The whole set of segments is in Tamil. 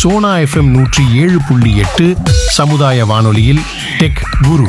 சோனா எஃப்எம் நூற்றி ஏழு புள்ளி எட்டு சமுதாய வானொலியில் டெக் குரு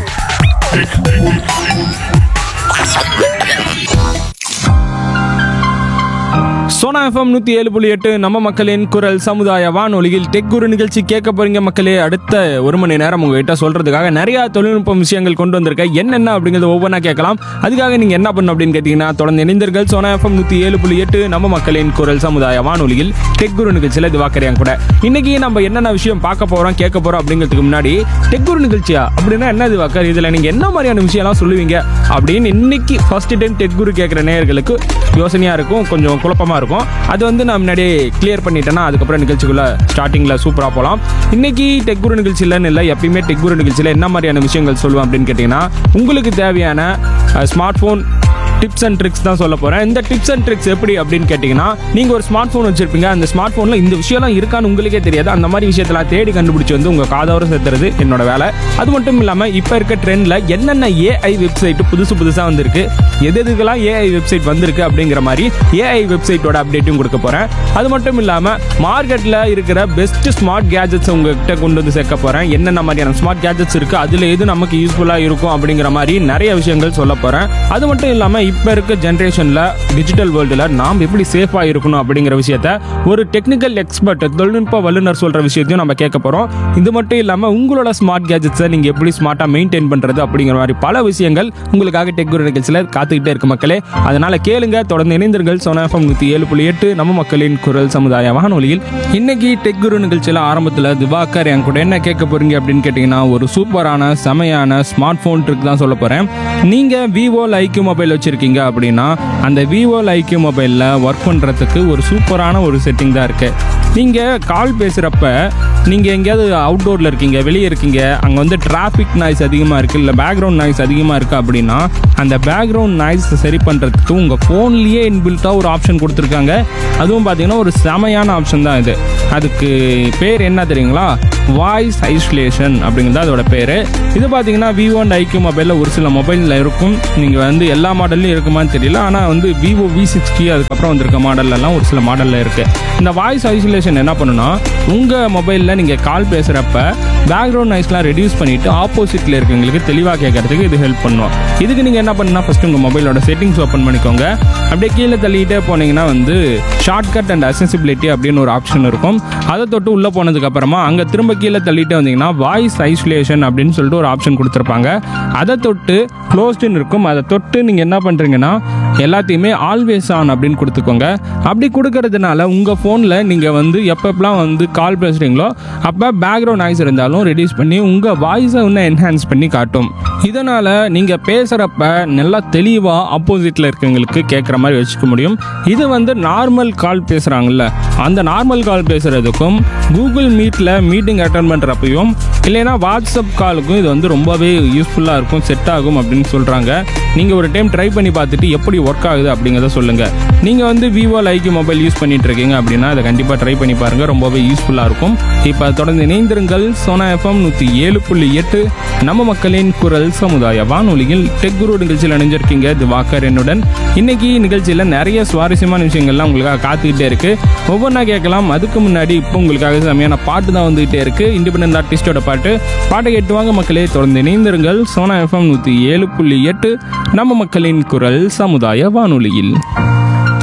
சோனா எஃப்எம் நூற்றி ஏழு புள்ளி எட்டு நம்ம மக்களின் குரல் சமுதாய வானொலியில் டெக் குரு நிகழ்ச்சி கேட்க போறீங்க மக்களே அடுத்த ஒரு மணி நேரம் உங்ககிட்ட சொல்றதுக்காக நிறைய தொழில்நுட்ப விஷயங்கள் கொண்டு வந்திருக்கேன் என்னென்ன அப்படிங்கிறது ஒவ்வொன்றா கேட்கலாம் அதுக்காக நீங்க என்ன பண்ணணும் அப்படின்னு கேட்டீங்கன்னா தொடர்ந்து இணைந்தர்கள் சோனா எஃப்எம் நூற்றி ஏழு புள்ளி எட்டு நம்ம மக்களின் குரல் சமுதாய வானொலியில் டெக் குரு நிகழ்ச்சியில் இது வாக்கறியாங்க கூட இன்னைக்கு நம்ம என்னென்ன விஷயம் பார்க்க போறோம் கேட்க போறோம் அப்படிங்கிறதுக்கு முன்னாடி டெக் குரு நிகழ்ச்சியா அப்படின்னா என்ன இது வாக்கர் இதுல நீங்க என்ன மாதிரியான விஷயம்லாம் சொல்லுவீங்க அப்படின்னு இன்னைக்கு ஃபர்ஸ்ட் டைம் டெக் குரு கேட்குற நேயர்களுக்கு யோசனையா இருக்கும் கொஞ்சம் குழப்பமா இருக்கும் அது வந்து நான் முன்னாடியே கிளியர் பண்ணிட்டேன்னா அதுக்கப்புறம் நிகழ்ச்சிக்குள்ள ஸ்டார்டிங்ல சூப்பரா போகலாம் இன்னைக்கு டெக் குரு நிகழ்ச்சியிலன்னு இல்லை எப்பயுமே டெக் குரு நிகழ்ச்சியில் என்ன மாதிரியான விஷயங்கள் சொல்லுவேன் அப்படின்னு கேட்டிங்கன்னா உங்களுக்கு தேவையான smart phone tips and tricks தான் சொல்ல போகிறேன் இந்த டிப்ஸ் அண்ட் ட்ரிக்ஸ் எப்படி அப்படின்னு கேட்டிங்கன்னா நீங்கள் ஒரு ஸ்மார்ட் ஃபோன் வச்சிருப்பீங்க அந்த ஸ்மார்ட் ஃபோனில் இந்த விஷயம்லாம் இருக்கான்னு உங்களுக்கே தெரியாது அந்த மாதிரி விஷயத்தெல்லாம் தேடி கண்டுபிடிச்சி வந்து உங்கள் காதோர சேர்த்துறது என்னோட வேலை அது மட்டும் இல்லாமல் இப்போ இருக்க ட்ரெண்டில் என்னென்ன ஏஐ வெப்சைட் புதுசு புதுசாக வந்திருக்கு எது எதுக்கெல்லாம் ஏஐ வெப்சைட் வந்திருக்கு அப்படிங்கிற மாதிரி ஏஐ வெப்சைட்டோட அப்டேட்டும் கொடுக்க போகிறேன் அது மட்டும் இல்லாமல் மார்க்கெட்டில் இருக்கிற பெஸ்ட் ஸ்மார்ட் கேஜெட்ஸ் உங்ககிட்ட கொண்டு வந்து சேர்க்க போகிறேன் என்னென்ன மாதிரியான ஸ்மார்ட் கேஜெட்ஸ் இருக்குது அதில் எது நமக்கு யூஸ்ஃபுல்லாக இருக்கும் அப்படிங்கிற மாதிரி நிறைய விஷயங்கள் சொல்ல போகிறேன் அது மட்டும் இல்லாமல் இப்போ இருக்க ஜென்ரேஷனில் டிஜிட்டல் வேர்ல்டில் நாம் எப்படி சேஃபாக இருக்கணும் அப்படிங்கிற விஷயத்த ஒரு டெக்னிக்கல் எக்ஸ்பர்ட் தொழில்நுட்ப வல்லுநர் சொல்கிற விஷயத்தையும் நம்ம கேட்க போகிறோம் இது மட்டும் இல்லாமல் உங்களோட ஸ்மார்ட் கேஜெட்ஸை நீங்கள் எப்படி ஸ்மார்ட்டாக மெயின்டைன் பண்ணுறது அப்படிங்கிற மாதிரி பல விஷயங்கள் உங்களுக்காக டெக் குரு நிகழ்ச்சியில் காத்துக்கிட்டே இருக்கு மக்களே அதனால் கேளுங்க தொடர்ந்து இணைந்தர்கள் சோனாஃபம் நூற்றி ஏழு புள்ளி எட்டு நம்ம மக்களின் குரல் சமுதாய வானொலியில் இன்னைக்கு டெக் குரு நிகழ்ச்சியில் ஆரம்பத்தில் திவாகர் என் கூட என்ன கேட்க போறீங்க அப்படின்னு கேட்டிங்கன்னா ஒரு சூப்பரான செமையான ஸ்மார்ட் ஃபோன் ட்ரிக் தான் சொல்ல போகிறேன் நீங்கள் விவோ ஐக்யூ மொபைல் வச்சுருக்கீங்க அப்படின்னா அந்த விவோ ஐக்யூ மொபைலில் ஒர்க் பண்ணுறதுக்கு ஒரு சூப்பரான ஒரு செட்டிங் தான் இருக்குது நீங்கள் கால் பேசுகிறப்ப நீங்கள் எங்கேயாவது அவுட்டோரில் இருக்கீங்க வெளியே இருக்கீங்க அங்கே வந்து டிராஃபிக் நாய்ஸ் அதிகமாக இருக்குது இல்லை பேக்ரவுண்ட் நாய்ஸ் அதிகமாக இருக்குது அப்படின்னா அந்த பேக்ரவுண்ட் நாய்ஸ் சரி பண்ணுறதுக்கு உங்கள் ஃபோன்லேயே இன்பில்ட்டாக ஒரு ஆப்ஷன் கொடுத்துருக்காங்க அதுவும் பார்த்தீங்கன்னா ஒரு செமையான ஆப்ஷன் தான் இது அதுக்கு பேர் என்ன தெரியுங்களா வாய்ஸ் ஐசோலேஷன் அப்படிங்கிறது அதோட பேர் இது பார்த்தீங்கன்னா விவோ அண்ட் ஐக்யூ மொபைலில் ஒரு சில மொபைலில் இருக்கும் நீங்கள் வந்து எல்லா மாடல்லையும் இருக்குமான்னு தெரியல ஆனால் வந்து விவோ வி சிக்ஸ்டி அதுக்கப்புறம் வந்திருக்க மாடல்லலாம் ஒரு சில மாடலில் இருக்குது இந்த வாய்ஸ் ஐசோலேஷன் என்ன பண்ணுன்னா உங்கள் மொபைலில் நீங்கள் கால் பேசுகிறப்ப பேக்ரவுண்ட் நாய்ஸ்லாம் ரெடியூஸ் பண்ணிவிட்டு ஆப்போசிட்டில் இருக்கவங்களுக்கு தெளிவாக கேட்கறதுக்கு இது ஹெல்ப் பண்ணும் இதுக்கு நீங்கள் என்ன பண்ணுன்னா ஃபஸ்ட்டு உங்கள் மொபைலோட செட்டிங்ஸ் ஓப்பன் பண்ணிக்கோங்க அப்படியே கீழே தள்ளிக்கிட்டே போனீங்கன்னா வந்து ஷார்ட்கட் அண்ட் அசசிபிலிட்டி அப்படின்னு ஒரு ஆப்ஷன் இருக்கும் அதை தொட்டு உள்ளே போனதுக்கப்புறமா அங்கே திரும்ப கீழே தள்ளிட்டே வந்தீங்கன்னா வாய்ஸ் ஐசோலேஷன் அப்படின்னு சொல்லிட்டு ஒரு ஆப்ஷன் கொடுத்துருப்பாங்க அதை தொட்டு க்ளோஸ்டுன்னு இருக்கும் அதை தொட்டு நீங்கள் என்ன பண்ணுறீங்கன்னா எல்லாத்தையுமே ஆல்வேஸ் ஆன் அப்படின்னு கொடுத்துக்கோங்க அப்படி கொடுக்கறதுனால உங்கள் ஃபோனில் நீங்கள் வந்து எப்பப்பெல்லாம் வந்து கால் பேசுகிறீங்களோ அப்போ பேக்ரவுண்ட் நாய்ஸ் இருந்தாலும் ரெடியூஸ் பண்ணி உங்கள் வாய்ஸை இன்னும் என்ஹான்ஸ் பண்ணி காட்டும் இதனால் நீங்கள் பேசுகிறப்ப நல்லா தெளிவாக ஆப்போசிட்டில் இருக்கவங்களுக்கு கேட்குற மாதிரி வச்சுக்க முடியும் இது வந்து நார்மல் கால் பேசுகிறாங்கல்ல அந்த நார்மல் கால் பேசுகிறதுக்கும் கூகுள் மீட்டில் மீட்டிங் அட்டன் பண்ணுறப்பையும் இல்லைன்னா வாட்ஸ்அப் காலுக்கும் இது வந்து ரொம்பவே யூஸ்ஃபுல்லாக இருக்கும் செட் ஆகும் அப்படின்னு சொல்கிறாங்க நீங்கள் ஒரு டைம் ட்ரை பண்ணி பார்த்துட்டு எப்படி ஒர்க் ஆகுது அப்படிங்கிறத சொல்லுங்கள் நீங்கள் வந்து விவோ லைக்கு மொபைல் யூஸ் பண்ணிட்டு இருக்கீங்க அப்படின்னா அதை கண்டிப்பாக ட்ரை பண்ணி பாருங்கள் ரொம்பவே யூஸ்ஃபுல்லாக இருக்கும் இப்போ தொடர்ந்து இணைந்திருங்கள் சோனா எஃப்எம் நூற்றி ஏழு புள்ளி எட்டு நம்ம மக்களின் குரல் சமுதாய வானொலியில் டெக் குரு நிகழ்ச்சியில் இணைஞ்சிருக்கீங்க திவாகர் என்னுடன் இன்னைக்கு நிகழ்ச்சியில் நிறைய சுவாரஸ்யமான விஷயங்கள்லாம் உங்களுக்காக காத்துக்கிட்டே இருக்கு ஒவ்வொன்றா கேட்கலாம் அதுக்கு முன்னாடி இப்போ உங்களுக்காக செமையான பாட்டு தான் வந்துகிட்டே இருக்கு இண்டிபெண்டன்ட் ஆர்டிஸ்டோட பாட்டு பாட்டை கேட்டு வாங்க மக்களே தொடர்ந்து இணைந்திருங்கள் சோனா எஃப்எம் நூற்றி ஏழு புள்ளி எட்டு நம்ம மக்களின் குரல் சமுதாய வானொலியில்